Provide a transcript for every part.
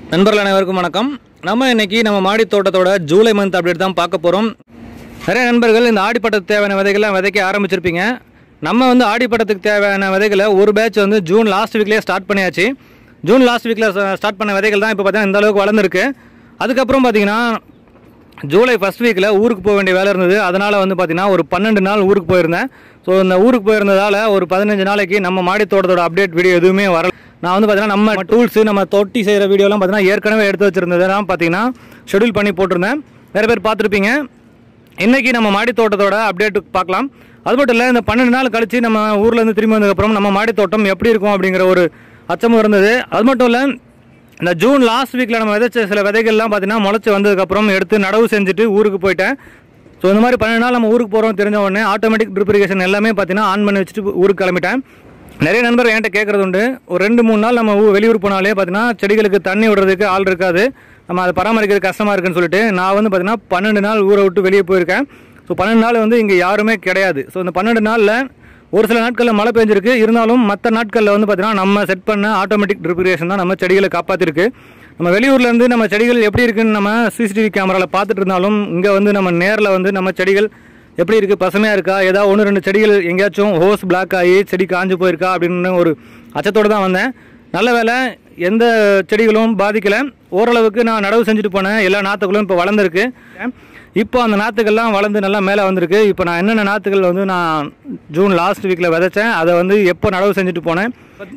நண்பர்கள் அனைவருக்கும் வணக்கம் நம்ம இன்னைக்கு நம்ம மாடி தோட்டத்தோட ஜூலை மந்த் அப்டேட் தான் பார்க்க போகிறோம் நிறைய நண்பர்கள் இந்த ஆடிப்பட்டத்துக்கு தேவையான விதைகள்லாம் விதைக்க ஆரம்பிச்சிருப்பீங்க நம்ம வந்து ஆடிப்பட்டத்துக்கு தேவையான விதைகளை ஒரு பேட்ச் வந்து ஜூன் லாஸ்ட் வீக்லேயே ஸ்டார்ட் பண்ணியாச்சு ஜூன் லாஸ்ட் வீக்கில் ஸ்டார்ட் பண்ண விதைகள் தான் இப்போ பார்த்தீங்கன்னா இந்த அளவுக்கு வளர்ந்துருக்கு அதுக்கப்புறம் பார்த்தீங்கன்னா ஜூலை ஃபஸ்ட் வீக்கில் ஊருக்கு போக வேண்டிய வேலை இருந்தது அதனால் வந்து பார்த்தீங்கன்னா ஒரு பன்னெண்டு நாள் ஊருக்கு போயிருந்தேன் ஸோ இந்த ஊருக்கு போயிருந்ததால் ஒரு பதினஞ்சு நாளைக்கு நம்ம மாடி தோட்டத்தோட அப்டேட் வீடியோ எதுவுமே வரல நான் வந்து பார்த்தீங்கன்னா நம்ம டூல்ஸு நம்ம தொட்டி செய்கிற வீடியோலாம் பார்த்தீங்கன்னா ஏற்கனவே எடுத்து வச்சிருந்ததெல்லாம் பார்த்தீங்கன்னா ஷெடியூல் பண்ணி போட்டிருந்தேன் நிறைய பேர் பார்த்துருப்பீங்க இன்றைக்கி நம்ம மாடி தோட்டத்தோட அப்டேட் பார்க்கலாம் அது மட்டும் இல்லை இந்த பன்னெண்டு நாள் கழிச்சு நம்ம ஊர்லேருந்து திரும்பி வந்ததுக்கப்புறம் நம்ம மாடி தோட்டம் எப்படி இருக்கும் அப்படிங்கிற ஒரு அச்சமும் இருந்தது அது மட்டும் இல்லை இந்த ஜூன் லாஸ்ட் வீக்கில் நம்ம விதைச்ச சில விதைகள்லாம் பார்த்தீங்கன்னா முளைச்சி வந்ததுக்கப்புறம் எடுத்து நடவு செஞ்சுட்டு ஊருக்கு போயிட்டேன் ஸோ இந்த மாதிரி பன்னெண்டு நாள் நம்ம ஊருக்கு போகிறோம் தெரிஞ்ச உடனே ஆட்டோமேட்டிக் ட்ரிப்ரிகேஷன் எல்லாமே பார்த்தீங்கன்னா ஆன் பண்ணி வச்சுட்டு ஊருக்கு கிளம்பிட்டேன் நிறைய நண்பர் என்கிட்ட கேட்குறது உண்டு ஒரு ரெண்டு மூணு நாள் நம்ம ஊ- வெளியூர் போனாலே பார்த்தீங்கன்னா செடிகளுக்கு தண்ணி விடுறதுக்கு ஆள் இருக்காது நம்ம அதை பராமரிக்கிறது கஷ்டமாக இருக்குன்னு சொல்லிட்டு நான் வந்து பார்த்தீங்கன்னா பன்னெண்டு நாள் ஊரை விட்டு வெளியே போயிருக்கேன் ஸோ பன்னெண்டு நாள் வந்து இங்கே யாருமே கிடையாது ஸோ இந்த பன்னெண்டு நாளில் ஒரு சில நாட்களில் மழை பெஞ்சிருக்கு இருந்தாலும் மற்ற நாட்களில் வந்து பார்த்தீங்கன்னா நம்ம செட் பண்ண ஆட்டோமேட்டிக் ட்ரிப்ரிகேஷன் தான் நம்ம செடிகளை காப்பாற்றிருக்கு நம்ம வெளியூர்லேருந்து நம்ம செடிகள் எப்படி இருக்குன்னு நம்ம சிசிடிவி கேமராவில் பார்த்துட்டு இருந்தாலும் இங்கே வந்து நம்ம நேரில் வந்து நம்ம செடிகள் எப்படி இருக்குது பசுமையாக இருக்கா ஏதாவது ஒன்று ரெண்டு செடிகள் எங்கேயாச்சும் ஹோஸ் பிளாக் ஆகி செடி காஞ்சு போயிருக்கா அப்படின்னு ஒரு அச்சத்தோடு தான் வந்தேன் நல்ல வேளை எந்த செடிகளும் பாதிக்கலை ஓரளவுக்கு நான் நடவு செஞ்சுட்டு போனேன் எல்லா நாற்றுகளும் இப்போ வளர்ந்துருக்கு இப்போ அந்த நாற்றுகள்லாம் வளர்ந்து நல்லா மேலே வந்திருக்கு இப்போ நான் என்னென்ன நாற்றுகள் வந்து நான் ஜூன் லாஸ்ட் வீக்கில் விதைச்சேன் அதை வந்து எப்போ நடவு செஞ்சுட்டு போனேன்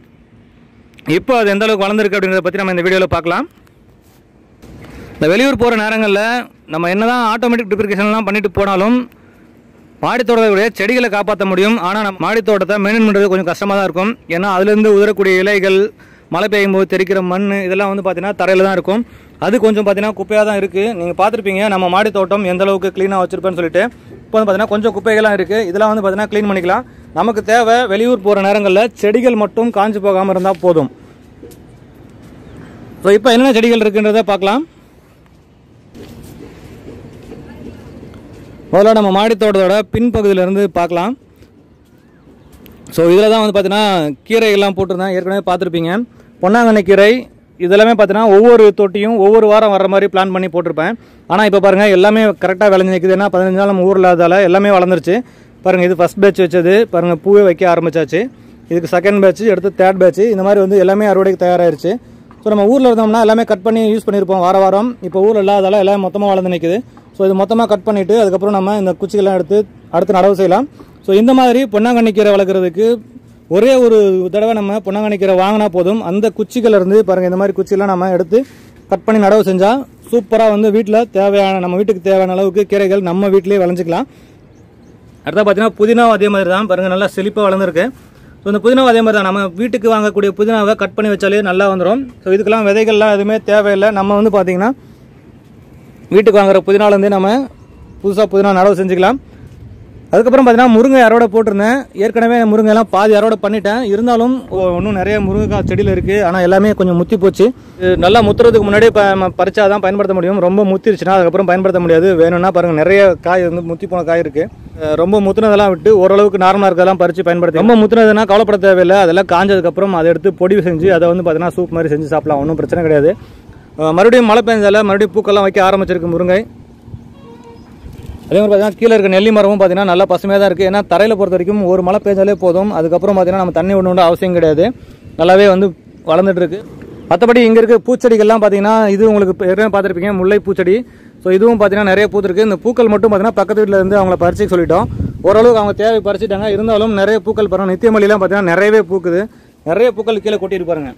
இப்போ அது எந்த அளவுக்கு வளர்ந்துருக்கு அப்படிங்கிறத பற்றி நம்ம இந்த வீடியோவில் பார்க்கலாம் இந்த வெளியூர் போகிற நேரங்களில் நம்ம என்னதான் ஆட்டோமேட்டிக் ட்ரிப்ரிகேஷன்லாம் பண்ணிட்டு போனாலும் மாடி தோட்டத்தை செடிகளை காப்பாற்ற முடியும் ஆனால் நம்ம மாடி தோட்டத்தை மெயின்டைன் பண்ணுறது கொஞ்சம் கஷ்டமாக தான் இருக்கும் ஏன்னா அதுலேருந்து உதறக்கூடிய இலைகள் மழை பெய்யும் போது தெரிக்கிற மண் இதெல்லாம் வந்து பார்த்தீங்கன்னா தரையில் தான் இருக்கும் அது கொஞ்சம் பார்த்தீங்கன்னா குப்பையாக தான் இருக்குது நீங்கள் பார்த்துருப்பீங்க நம்ம மாடி தோட்டம் எந்த அளவுக்கு க்ளீனாக வச்சுருப்பேன்னு சொல்லிட்டு இப்போ வந்து பார்த்தீங்கன்னா கொஞ்சம் குப்பைகள்லாம் இருக்குது இதெல்லாம் வந்து பார்த்தீங்கன்னா க்ளீன் பண்ணிக்கலாம் நமக்கு தேவை வெளியூர் போகிற நேரங்களில் செடிகள் மட்டும் காஞ்சு போகாமல் இருந்தால் போதும் ஸோ இப்போ என்னென்ன செடிகள் இருக்குன்றதை பார்க்கலாம் முதல்ல நம்ம மாடித்தோட்டத்தோட பின்பகுதியிலேருந்து பார்க்கலாம் ஸோ இதில் தான் வந்து பார்த்தீங்கன்னா கீரைகள்லாம் போட்டிருந்தேன் ஏற்கனவே பார்த்துருப்பீங்க பொன்னாங்கண்ணி கீரை இதெல்லாமே பார்த்தீங்கன்னா ஒவ்வொரு தொட்டியும் ஒவ்வொரு வாரம் வர்ற மாதிரி பிளான் பண்ணி போட்டிருப்பேன் ஆனால் இப்போ பாருங்கள் எல்லாமே கரெக்டாக விளைஞ்சு நிற்குது ஏன்னா பதினஞ்சு நாள் நம்ம ஊரில் இல்லாதால எல்லாமே வளர்ந்துருச்சு பாருங்கள் இது ஃபஸ்ட் பேட்ச் வச்சது பாருங்கள் பூவே வைக்க ஆரம்பிச்சாச்சு இதுக்கு செகண்ட் பேட்ச் அடுத்து தேர்ட் பேட்ச் இந்த மாதிரி வந்து எல்லாமே அறுவடைக்கு தயாராகிருச்சு ஸோ நம்ம ஊரில் இருந்தோம்னா எல்லாமே கட் பண்ணி யூஸ் பண்ணியிருப்போம் வார வாரம் இப்போ ஊரில் இல்லாதால எல்லாம் மொத்தமாக வளர்ந்து நிற்குது ஸோ இது மொத்தமாக கட் பண்ணிவிட்டு அதுக்கப்புறம் நம்ம இந்த குச்சிகள்லாம் எடுத்து அடுத்து நடவு செய்யலாம் ஸோ இந்த மாதிரி பொன்னாங்கண்ணி கீரை வளர்க்குறதுக்கு ஒரே ஒரு தடவை நம்ம பொன்னாங்கண்ணி கீரை வாங்கினா போதும் அந்த குச்சிகள் இருந்து பாருங்கள் இந்த மாதிரி குச்சியெல்லாம் நம்ம எடுத்து கட் பண்ணி நடவு செஞ்சால் சூப்பராக வந்து வீட்டில் தேவையான நம்ம வீட்டுக்கு தேவையான அளவுக்கு கீரைகள் நம்ம வீட்டிலேயே விளைஞ்சிக்கலாம் அடுத்தா பார்த்தீங்கன்னா புதினாவும் அதே மாதிரி தான் பாருங்கள் நல்லா செழிப்பாக வளர்ந்துருக்கு ஸோ இந்த புதினாவும் அதே மாதிரி தான் நம்ம வீட்டுக்கு வாங்கக்கூடிய புதினாவை கட் பண்ணி வச்சாலே நல்லா வந்துடும் ஸோ இதுக்கெல்லாம் விதைகள்லாம் எதுவுமே தேவையில்லை நம்ம வந்து பார்த்தீங்கன்னா வீட்டுக்கு வாங்குற புதினாலேருந்தே நம்ம புதுசாக புதினா நடவு செஞ்சுக்கலாம் அதுக்கப்புறம் பார்த்தீங்கன்னா முருங்கை அறுவடை போட்டிருந்தேன் ஏற்கனவே முருங்கை எல்லாம் பாதி அறுவடை பண்ணிட்டேன் இருந்தாலும் இன்னும் நிறைய முருங்கைக்காய் செடியில் இருக்குது ஆனால் எல்லாமே கொஞ்சம் முத்தி போச்சு இது நல்லா முத்துறதுக்கு முன்னாடி இப்போ பறிச்சா தான் பயன்படுத்த முடியும் ரொம்ப முத்திருச்சுன்னா அதுக்கப்புறம் பயன்படுத்த முடியாது வேணும்னா பாருங்கள் நிறைய காய் வந்து முத்தி போன காய் இருக்குது ரொம்ப முத்துனதெல்லாம் விட்டு ஓரளவுக்கு நார்மலாக இருக்கதெல்லாம் பறித்து பயன்படுத்தி ரொம்ப முத்துனதுன்னா கவலைப்பட தேவையில்லை அதெல்லாம் காஞ்சதுக்கப்புறம் அதை எடுத்து பொடி செஞ்சு அதை வந்து பார்த்தீங்கன்னா சூப் மாதிரி செஞ்சு சாப்பிடலாம் ஒன்றும் பிரச்சனை கிடையாது அஹ் மறுபடியும் மழை பெஞ்சால மறுபடியும் பூக்கெல்லாம் வைக்க ஆரம்பிச்சிருக்கு முருங்கை அதே மாதிரி பார்த்தீங்கன்னா கீழே இருக்க நெல்லி மரமும் பார்த்தீங்கன்னா நல்லா பசுமையாக தான் இருக்குது ஏன்னா தரையில் பொறுத்த வரைக்கும் ஒரு மழை பெஞ்சாலே போதும் அதுக்கப்புறம் பார்த்தீங்கன்னா நம்ம தண்ணி விடணுன்ற அவசியம் கிடையாது நல்லாவே வந்து வளர்ந்துட்டு இருக்கு மற்றபடி இங்கே இருக்க பூச்செடிகள்லாம் பார்த்தீங்கன்னா இது உங்களுக்கு இப்ப ஏற்கனவே பார்த்துருப்பீங்க முல்லை பூச்செடி ஸோ இதுவும் பார்த்தீங்கன்னா நிறைய பூத்திருக்கு இந்த பூக்கள் மட்டும் பார்த்தீங்கன்னா பக்கத்து வீட்டில் இருந்து அவங்கள பறிச்சு சொல்லிட்டோம் ஓரளவுக்கு அவங்க தேவை பறிச்சிட்டாங்க இருந்தாலும் நிறைய பூக்கள் பாருங்க நித்தியமல்லிலாம் பார்த்தீங்கன்னா நிறையவே பூக்குது நிறைய பூக்கள் கீழே கொட்டியிருப்பாருங்க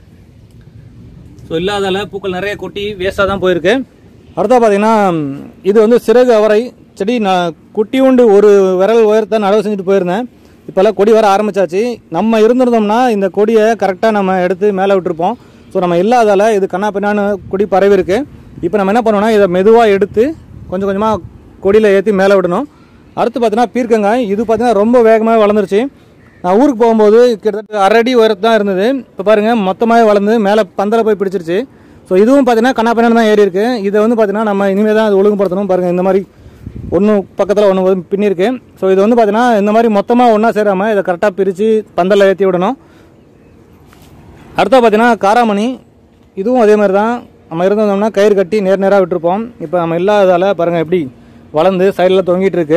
ஸோ இல்லாதால பூக்கள் நிறைய கொட்டி வேஸ்ட்டாக தான் போயிருக்கு அடுத்தா பார்த்தீங்கன்னா இது வந்து சிறகு அவரை செடி நான் குட்டியுண்டு ஒரு விரல் உயரத்தை நடவு செஞ்சுட்டு போயிருந்தேன் இப்போல்லாம் கொடி வர ஆரம்பிச்சாச்சு நம்ம இருந்திருந்தோம்னா இந்த கொடியை கரெக்டாக நம்ம எடுத்து மேலே விட்டுருப்போம் ஸோ நம்ம இல்லாதால இது கண்ணா பின்னான்னு கொடி பரவி இருக்கு இப்போ நம்ம என்ன பண்ணோம்னா இதை மெதுவாக எடுத்து கொஞ்சம் கொஞ்சமாக கொடியில் ஏற்றி மேலே விடணும் அடுத்து பார்த்தீங்கன்னா பீர்க்கங்காய் இது பார்த்தீங்கன்னா ரொம்ப வேகமாக வளர்ந்துருச்சு நான் ஊருக்கு போகும்போது கிட்டத்தட்ட அரை அடி உயரத்து தான் இருந்தது இப்போ பாருங்கள் மொத்தமாகவே வளர்ந்து மேலே பந்தல போய் பிடிச்சிருச்சு ஸோ இதுவும் பார்த்தீங்கன்னா கண்ணா தான் ஏறி இருக்கு இதை வந்து பார்த்தீங்கன்னா நம்ம இனிமேல் தான் அது ஒழுங்குபடுத்தணும் பாருங்கள் இந்த மாதிரி ஒன்று பக்கத்தில் ஒன்று பின்னிருக்கு ஸோ இது வந்து பார்த்தீங்கன்னா இந்த மாதிரி மொத்தமாக ஒன்றா சேராமல் இதை கரெக்டாக பிரித்து பந்தலில் ஏற்றி விடணும் அடுத்தா பார்த்தீங்கன்னா காராமணி இதுவும் அதே மாதிரி தான் நம்ம இருந்தோம்னா கயிறு கட்டி நேர் நேராக விட்டுருப்போம் இப்போ நம்ம இல்லாததால் பாருங்கள் எப்படி வளர்ந்து சைடில் தொங்கிட்டு இருக்கு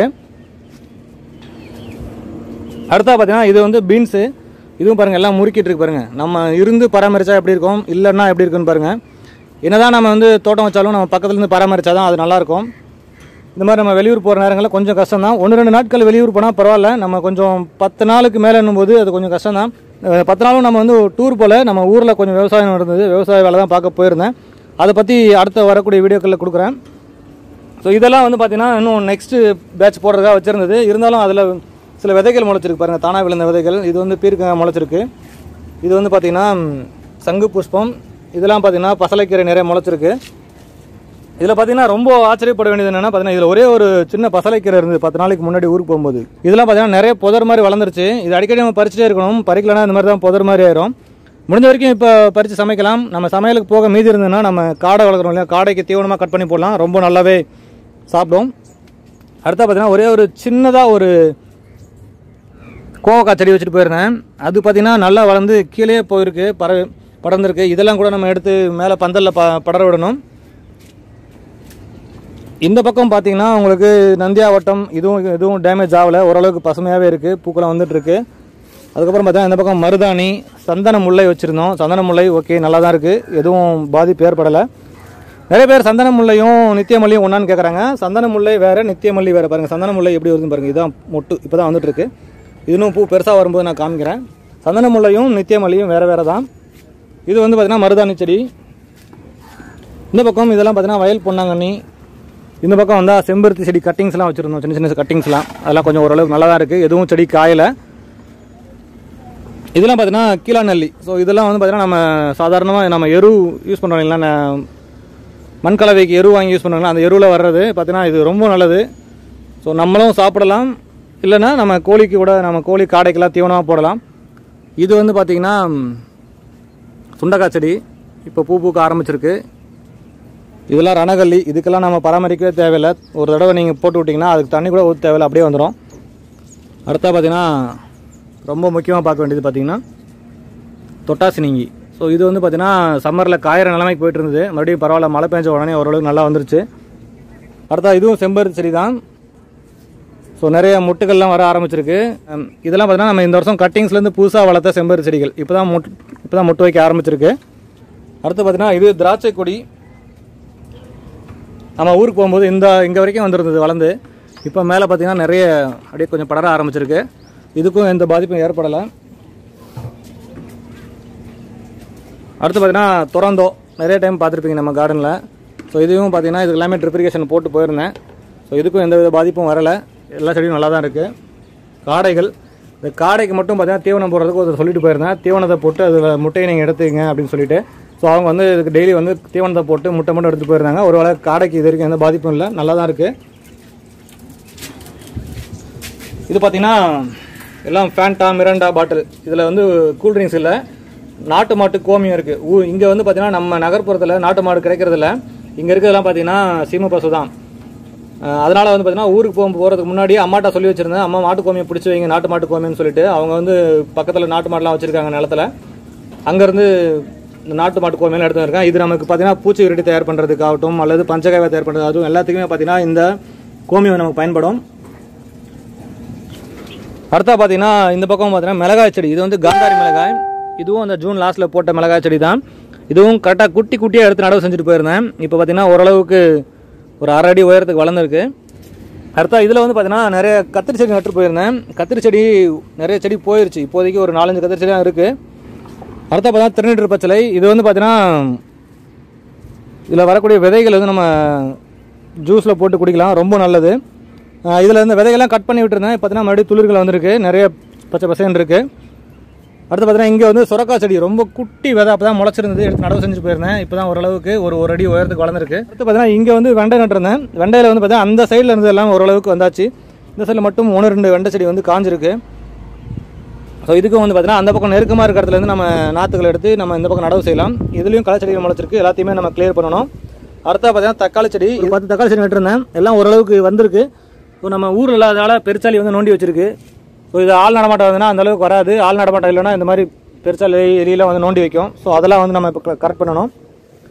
அடுத்தா பார்த்தீங்கன்னா இது வந்து பீன்ஸு இதுவும் பாருங்கள் எல்லாம் முறுக்கிட்டு இருக்கு பாருங்கள் நம்ம இருந்து பராமரிச்சா எப்படி இருக்கும் இல்லைன்னா எப்படி இருக்குன்னு பாருங்கள் என்னதான் நம்ம வந்து தோட்டம் வச்சாலும் நம்ம பக்கத்துல இருந்து பராமரிச்சா தான் அது நல்லாயிருக்கும் இந்த மாதிரி நம்ம வெளியூர் போகிற நேரங்களில் கொஞ்சம் கஷ்டம் தான் ஒன்று ரெண்டு நாட்கள் வெளியூர் போனால் பரவாயில்ல நம்ம கொஞ்சம் பத்து நாளுக்கு மேலே போது அது கொஞ்சம் கஷ்டம் தான் பத்து நாளும் நம்ம வந்து டூர் போல் நம்ம ஊரில் கொஞ்சம் விவசாயம் நடந்தது விவசாய வேலை தான் பார்க்க போயிருந்தேன் அதை பற்றி அடுத்த வரக்கூடிய வீடியோக்களில் கொடுக்குறேன் ஸோ இதெல்லாம் வந்து பார்த்தீங்கன்னா இன்னும் நெக்ஸ்ட் பேட்ச் போடுறதுக்காக வச்சிருந்தது இருந்தாலும் அதில் சில விதைகள் முளைச்சிருக்கு பாருங்கள் தானாக விழுந்த விதைகள் இது வந்து பீர்க்க முளைச்சிருக்கு இது வந்து பார்த்தீங்கன்னா ம், சங்கு புஷ்பம் இதெல்லாம் பார்த்தீங்கன்னா பசலைக்கீரை நிறைய முளைச்சிருக்கு இதில் பார்த்தீங்கன்னா ரொம்ப ஆச்சரியப்பட வேண்டியது என்னன்னா பார்த்தீங்கன்னா இதில் ஒரே ஒரு சின்ன பசலைக்கீரை இருந்தது பத்து நாளைக்கு முன்னாடி ஊருக்கு போகும்போது இதெல்லாம் பார்த்தீங்கன்னா நிறைய புதர் மாதிரி வளர்ந்துருச்சு இது அடிக்கடி நம்ம பறிச்சுட்டே இருக்கணும் பறிக்கலனா இந்த மாதிரி தான் புதர் மாதிரி ஆயிரும் முடிஞ்ச வரைக்கும் இப்போ பறித்து சமைக்கலாம் நம்ம சமையலுக்கு போக மீதி இருந்ததுன்னா நம்ம காடை வளர்க்குறோம் இல்லையா காடைக்கு தீவனமாக கட் பண்ணி போடலாம் ரொம்ப நல்லாவே சாப்பிடும் அடுத்தா பார்த்தீங்கன்னா ஒரே ஒரு சின்னதாக ஒரு கோவக்காய் செடி வச்சுட்டு போயிருந்தேன் அது பார்த்தீங்கன்னா நல்லா வளர்ந்து கீழே போயிருக்கு பர படர்ந்துருக்கு இதெல்லாம் கூட நம்ம எடுத்து மேலே பந்தலில் ப படர விடணும் இந்த பக்கம் பார்த்தீங்கன்னா உங்களுக்கு நந்தியாவட்டம் இதுவும் இதுவும் டேமேஜ் ஆகலை ஓரளவுக்கு பசுமையாகவே இருக்குது பூக்கெல்லாம் வந்துட்டு இருக்கு அதுக்கப்புறம் பார்த்தீங்கன்னா இந்த பக்கம் மருதாணி சந்தன முல்லை வச்சுருந்தோம் சந்தன முல்லை ஓகே நல்லா தான் இருக்குது எதுவும் பாதிப்பு ஏற்படலை நிறைய பேர் சந்தன முல்லையும் நித்திய மல்லியும் ஒன்றான்னு கேட்குறாங்க சந்தன முல்லை வேறு நித்திய மல்லி வேறு பாருங்கள் சந்தன முல்லை எப்படி வருதுன்னு பாருங்கள் இதுதான் மொட்டு இப்போ தான் வந்துட்டு இருக்கு இன்னும் பூ பெருசாக வரும்போது நான் காமிக்கிறேன் சந்தன முல்லையும் நித்திய மல்லியும் வேறு வேறு தான் இது வந்து பார்த்தீங்கன்னா மருதாணி செடி இந்த பக்கம் இதெல்லாம் பார்த்தீங்கன்னா வயல் பொன்னாங்கண்ணி இந்த பக்கம் வந்தால் செம்பருத்தி செடி கட்டிங்ஸ்லாம் வச்சுருந்தோம் சின்ன சின்ன கட்டிங்ஸ்லாம் அதெல்லாம் கொஞ்சம் ஓரளவுக்கு நல்லா தான் இருக்குது எதுவும் செடி காயலை இதெல்லாம் பார்த்தீங்கன்னா கீழா நெல்லி ஸோ இதெல்லாம் வந்து பார்த்தீங்கன்னா நம்ம சாதாரணமாக நம்ம எரு யூஸ் பண்ணுறோம் இல்லைங்களா ந- மண் கலவைக்கு எரு வாங்கி யூஸ் பண்ணுறாங்களா அந்த எருவில் வர்றது பார்த்தீங்கன்னா இது ரொம்ப நல்லது ஸோ நம்மளும் சாப்பிடலாம் இல்லைன்னா நம்ம கோழிக்கு கூட நம்ம கோழி காடைக்கெல்லாம் தீவனமாக போடலாம் இது வந்து பார்த்திங்கன்னா சுண்டக்காய் செடி இப்போ பூ பூக்க ஆரம்பிச்சிருக்கு இதெல்லாம் ரணகல்லி இதுக்கெல்லாம் நம்ம பராமரிக்கவே தேவையில்லை ஒரு தடவை நீங்கள் போட்டு விட்டிங்கன்னா அதுக்கு தண்ணி கூட ஊற்ற தேவையில்லை அப்படியே வந்துடும் அடுத்தா பார்த்தீங்கன்னா ரொம்ப முக்கியமாக பார்க்க வேண்டியது பார்த்தீங்கன்னா தொட்டாசினிங்கி ஸோ இது வந்து பார்த்தீங்கன்னா சம்மரில் காயிற நிலைமைக்கு போயிட்டு இருந்தது மறுபடியும் பரவாயில்ல மழை பெஞ்ச உடனே ஓரளவுக்கு நல்லா வந்துருச்சு அடுத்தா இதுவும் செம்பருத்தி செடி தான் ஸோ நிறைய முட்டுகள்லாம் வர ஆரம்பிச்சிருக்கு ஹம், இதெல்லாம் பார்த்தீங்கன்னா நம்ம இந்த வருஷம் கட்டிங்ஸ்லேருந்து புதுசாக வளர்த்த செம்பருத்தி செடிகள் இப்போ தான் முட் இப்போ தான் முட்டு வைக்க ஆரம்பிச்சிருக்கு அடுத்து பார்த்தீங்கன்னா இது திராட்சை கொடி நம்ம ஊருக்கு போகும்போது இந்த இங்கே வரைக்கும் வந்திருந்தது வளர்ந்து இப்போ மேலே பார்த்தீங்கன்னா நிறைய அப்படியே கொஞ்சம் படர ஆரம்பிச்சிருக்கு இதுக்கும் எந்த பாதிப்பும் ஏற்படலை அடுத்து பார்த்தீங்கன்னா துறந்தோ நிறைய டைம் பார்த்துருப்பீங்க நம்ம கார்டனில் ஸோ இதுவும் பார்த்தீங்கன்னா இதுக்கு எல்லாமே ட்ரிப்ரிகேஷன் போட்டு போயிருந்தேன் ஸோ இதுக்கும் எந்த வித பாதிப்பும் வரலை எல்லா செடியும் நல்லா தான் இருக்குது காடைகள் இந்த காடைக்கு மட்டும் பார்த்தீங்கன்னா தீவனம் போடுறதுக்கு ஒரு சொல்லிட்டு போயிருந்தேன் தீவனத்தை போட்டு அதில் முட்டையை நீங்கள் எடுத்துக்கங்க அப்படின்னு சொல்லிட்டு ஸோ அவங்க வந்து இதுக்கு டெய்லி வந்து தீவனத்தை போட்டு முட்டை மட்டும் எடுத்து போயிருந்தாங்க ஒரு வேளை காடைக்கு இது வரைக்கும் எந்த பாதிப்பும் இல்லை நல்லா தான் இருக்குது இது பார்த்தீங்கன்னா எல்லாம் ஃபேண்டா மிரண்டா பாட்டில் இதில் வந்து கூல் ட்ரிங்க்ஸ் இல்லை நாட்டு மாட்டு கோமியம் இருக்குது ஊ இங்கே வந்து பார்த்தீங்கன்னா நம்ம நகர்ப்புறத்தில் நாட்டு மாடு கிடைக்கிறதில்ல இங்கே இருக்கிறதெல்லாம் பார்த்தீங்கன்னா சீம பசு தான் அஹ் அதனால வந்து பார்த்தீங்கன்னா ஊருக்கு போக போகிறதுக்கு முன்னாடியே அம்மாட்ட சொல்லி வச்சிருந்தேன் அம்மா மாட்டு கோமியம் பிடிச்சி வைங்க நாட்டு மாட்டு கோமியம்னு சொல்லிட்டு அவங்க வந்து பக்கத்தில் நாட்டு மாடுலாம் வச்சிருக்காங்க நிலத்துல அங்கேருந்து இந்த நாட்டு மாட்டு கோமியம் எடுத்து இருக்கேன் இது நமக்கு பார்த்தீங்கன்னா பூச்சி விரட்டி தயார் பண்ணுறதுக்காகட்டும் அல்லது பஞ்சகாவை தயார் பண்ணுறது அதுவும் எல்லாத்துக்குமே பார்த்தீங்கன்னா இந்த கோமியம் நமக்கு பயன்படும் அடுத்தா பார்த்தீங்கன்னா இந்த பக்கம் பார்த்தீங்கன்னா மிளகாய் செடி இது வந்து காந்தாரி மிளகாய் இதுவும் அந்த ஜூன் லாஸ்ட்டில் போட்ட மிளகாய் செடி தான் இதுவும் கரெக்டாக குட்டி குட்டியாக எடுத்து நடவு செஞ்சுட்டு போயிருந்தேன் இப்போ பார்த்தீங்கன்னா ஓரளவுக்கு ஒரு அரை அடி உயரத்துக்கு வளர்ந்துருக்கு அடுத்தா இதில் வந்து பார்த்தீங்கன்னா நிறைய கத்திரி செடி நட்டு போயிருந்தேன் கத்திரி செடி நிறைய செடி போயிருச்சு இப்போதைக்கு ஒரு நாலஞ்சு கத்திரி செடி தான் இருக்குது அடுத்தா பார்த்தீங்கன்னா திருநீற்று பச்சளை இது வந்து பார்த்தீங்கன்னா இதில் வரக்கூடிய விதைகள் வந்து நம்ம ஜூஸில் போட்டு குடிக்கலாம் ரொம்ப நல்லது இதில் இந்த விதைகள்லாம் கட் பண்ணி விட்டுருந்தேன் பார்த்தீங்கன்னா மறுபடியும் துளிர்கள் வந்திருக்கு நிறைய பச்சை பசேன்னு இருக்குது அடுத்து பார்த்தீங்கன்னா இங்கே வந்து சுரக்காய் செடி ரொம்ப குட்டி விதை அப்போ தான் முளைச்சிருந்தது எடுத்து நடவு செஞ்சுட்டு போயிருந்தேன் இப்போ தான் ஓரளவுக்கு ஒரு ஒரு அடி உயரத்துக்கு வளர்ந்துருக்கு அடுத்து பார்த்தீங்கன்னா இங்கே வந்து வெண்டை நட்டிருந்தேன் வெண்டையில் வந்து பார்த்தீங்கன்னா அந்த சைடில் இருந்து எல்லாம் ஓரளவுக்கு வந்தாச்சு இந்த சைடில் மட்டும் ஒன்று ரெண்டு வெண்டை செடி வந்து காஞ்சிருக்கு ஸோ இதுக்கும் வந்து பார்த்தீங்கன்னா அந்த பக்கம் நெருக்கமாக இருக்கிற இடத்துல இருந்து நம்ம நாற்றுகளை எடுத்து நம்ம இந்த பக்கம் நடவு செய்யலாம் இதுலேயும் களை செடிகள் முளைச்சிருக்கு எல்லாத்தையுமே நம்ம கிளியர் பண்ணணும் அடுத்தா பார்த்தீங்கன்னா தக்காளி செடி இது பத்து தக்காளி செடி நட்டிருந்தேன் எல்லாம் ஓரளவுக்கு வந்திருக்கு ஸோ நம்ம ஊரில் இல்லாதனால பெருச்சாளி வந்து நோண்டி வச்சிருக்கு ஸோ இது ஆள் நடமாட்டம் வந்ததுன்னா அந்த அளவுக்கு வராது ஆள் நடமாட்டம் இல்லைன்னா இந்த மாதிரி பெருச்சாளி எலியெல்லாம் வந்து நோண்டி வைக்கும் ஸோ அதெல்லாம் வந்து நம்ம இப்போ கரெக்ட் பண்ணணும்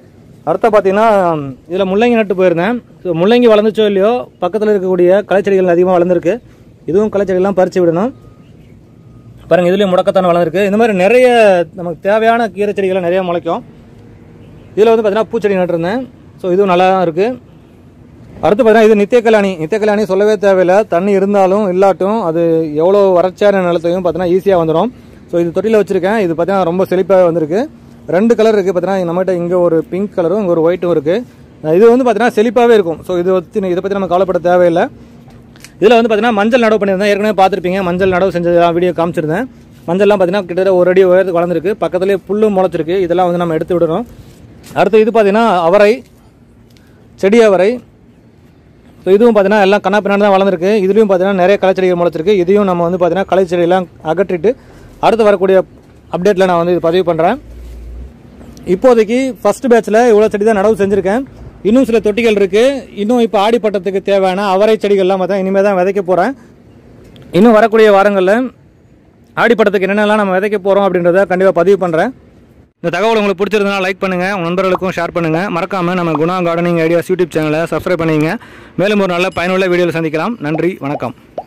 அடுத்த பார்த்தீங்கன்னா இதில் முள்ளங்கி நட்டு போயிருந்தேன் ஸோ முள்ளங்கி வளர்ந்துச்சோ இல்லையோ பக்கத்தில் இருக்கக்கூடிய களைச்செடிகள் அதிகமாக வளர்ந்துருக்கு இதுவும் களைச்செடிகள்லாம் பறித்து விடணும் பாருங்கள் இதுலேயும் முடக்கத்தான் வளர்ந்துருக்கு இந்த மாதிரி நிறைய நமக்கு தேவையான கீரை செடிகள்லாம் நிறைய முளைக்கும் இதில் வந்து பார்த்தீங்கன்னா பூச்செடி நட்டிருந்தேன் ஸோ இதுவும் நல்லா தான் இருக்குது அடுத்து பார்த்தீங்கன்னா இது நித்திய கல்யாணி நித்திய கல்யாணி சொல்லவே தேவையில்லை தண்ணி இருந்தாலும் இல்லாட்டும் அது எவ்வளோ வறட்சியான நிலத்தையும் பார்த்தீங்கன்னா ஈஸியாக வந்துடும் ஸோ இது தொட்டியில் வச்சுருக்கேன் இது பார்த்தீங்கன்னா ரொம்ப செழிப்பாக வந்திருக்கு ரெண்டு கலர் இருக்குது பார்த்தீங்கன்னா நம்மகிட்ட இங்கே ஒரு பிங்க் கலரும் இங்கே ஒரு ஒயிட்டும் இருக்குது இது வந்து பார்த்தீங்கன்னா செழிப்பாகவே இருக்கும் ஸோ இது பற்றி இதை பற்றி நம்ம கவலைப்பட தேவையில்லை இதில் வந்து பார்த்தீங்கன்னா மஞ்சள் நடவு பண்ணியிருந்தேன் ஏற்கனவே பார்த்துருப்பீங்க மஞ்சள் நடவு செஞ்ச வீடியோ காமிச்சிருந்தேன் மஞ்சள்லாம் பார்த்தீங்கன்னா கிட்டத்தட்ட ஒரு அடி உயரத்துக்கு வளர்ந்துருக்கு பக்கத்துலேயே புல்லும் முளைச்சிருக்கு இதெல்லாம் வந்து நம்ம எடுத்து விடணும் அடுத்து இது பார்த்தீங்கன்னா அவரை செடி அவரை ஸோ இதுவும் பார்த்தீங்கன்னா எல்லாம் கண்ணா பின்னாடி தான் வளர்ந்துருக்கு இதுலேயும் பார்த்தீங்கன்னா நிறைய களைச்செடிகள் முளைச்சிருக்கு இதையும் நம்ம வந்து பார்த்தீங்கன்னா களைச்செடியெல்லாம் அகற்றிட்டு அடுத்து வரக்கூடிய அப்டேட்டில் நான் வந்து இது பதிவு பண்ணுறேன் இப்போதைக்கு ஃபர்ஸ்ட் பேட்ச்சில் இவ்வளோ செடி தான் நடவு செஞ்சுருக்கேன் இன்னும் சில தொட்டிகள் இருக்குது இன்னும் இப்போ ஆடிப்பட்டத்துக்கு தேவையான அவரை செடிகள்லாம் பார்த்தா இனிமேல் தான் விதைக்க போகிறேன் இன்னும் வரக்கூடிய வாரங்களில் ஆடிப்பட்டத்துக்கு என்னென்னலாம் நம்ம விதைக்க போகிறோம் அப்படின்றத கண்டிப்பாக பதிவு பண்ணுறேன் இந்த தகவல் உங்களுக்கு பிடிச்சிருந்தா லைக் பண்ணுங்கள் உங்கள் நண்பர்களுக்கும் ஷேர் பண்ணுங்கள் மறக்காமல் நம்ம குணா கார்டனிங் ஐடியாஸ் யூடியூப் சேனலை சப்ஸ்கிரைப் பண்ணிங்க மேலும் ஒரு நல்ல பயனுள்ள வீடியோவில் சந்திக்கலாம் நன்றி வணக்கம்